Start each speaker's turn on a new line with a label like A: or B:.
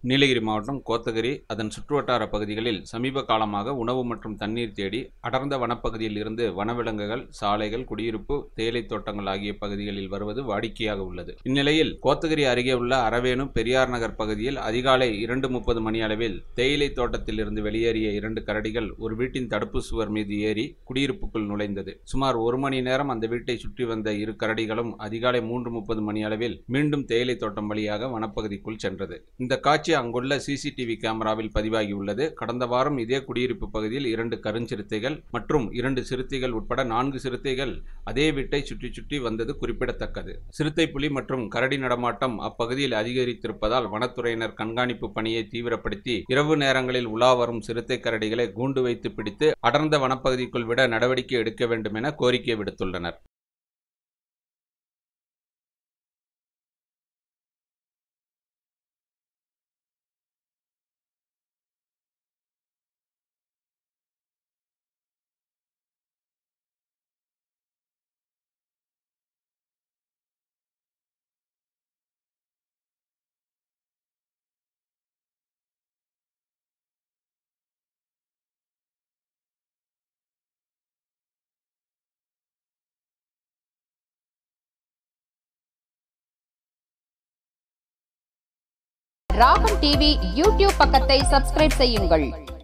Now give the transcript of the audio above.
A: நீலகிரி மாவட்டம் கோத்தகிரி அதன் சுற்றுவட்டார பகுதிகளில் சமீப காலமாக உணவு மற்றும் தண்ணீர் தேடி அடர்ந்த வனப்பகுதியில் இருந்து வனவிலங்குகள் சாலைகள் குடியிருப்பு தேயிலை தோட்டங்கள் ஆகிய பகுதிகளில் வருவது வாடிக்கையாக உள்ளது இந்நிலையில் கோத்தகிரி அருகே உள்ள அரவேணு பெரியார் நகர் பகுதியில் அதிகாலை இரண்டு முப்பது மணி அளவில் தேயிலை தோட்டத்தில் இருந்து வெளியேறிய இரண்டு கரடிகள் ஒரு வீட்டின் தடுப்பு சுவர் மீது ஏறி குடியிருப்புக்குள் நுழைந்தது சுமார் ஒரு மணி நேரம் அந்த வீட்டை சுற்றி வந்த இரு கரடிகளும் அதிகாலை மூன்று முப்பது மணி அளவில் மீண்டும் தேயிலை தோட்டம் வழியாக வனப்பகுதிக்குள் சென்றது இந்த காட்சி அங்குள்ள சிசிடிவி கேமராவில் பதிவாகியுள்ளது கடந்த வாரம் இதே குடியிருப்பு பகுதியில் இரண்டு கருஞ்சிறுத்தைகள் மற்றும் இரண்டு சிறுத்தைகள் உட்பட நான்கு சிறுத்தைகள் அதே வீட்டை சுற்றி சுற்றி வந்தது குறிப்பிடத்தக்கது சிறுத்தை புலி மற்றும் கரடி நடமாட்டம் அப்பகுதியில் அதிகரித்திருப்பதால் வனத்துறையினர் கண்காணிப்பு பணியை தீவிரப்படுத்தி இரவு நேரங்களில் உலா வரும் சிறுத்தை கரடிகளை கூண்டு வைத்து பிடித்து அடர்ந்த வனப்பகுதிக்குள் விட நடவடிக்கை எடுக்க வேண்டும் என கோரிக்கை விடுத்துள்ளனர்
B: ராகம் டிவி யூடியூப் பக்கத்தை சப்ஸ்கிரைப் செய்யுங்கள்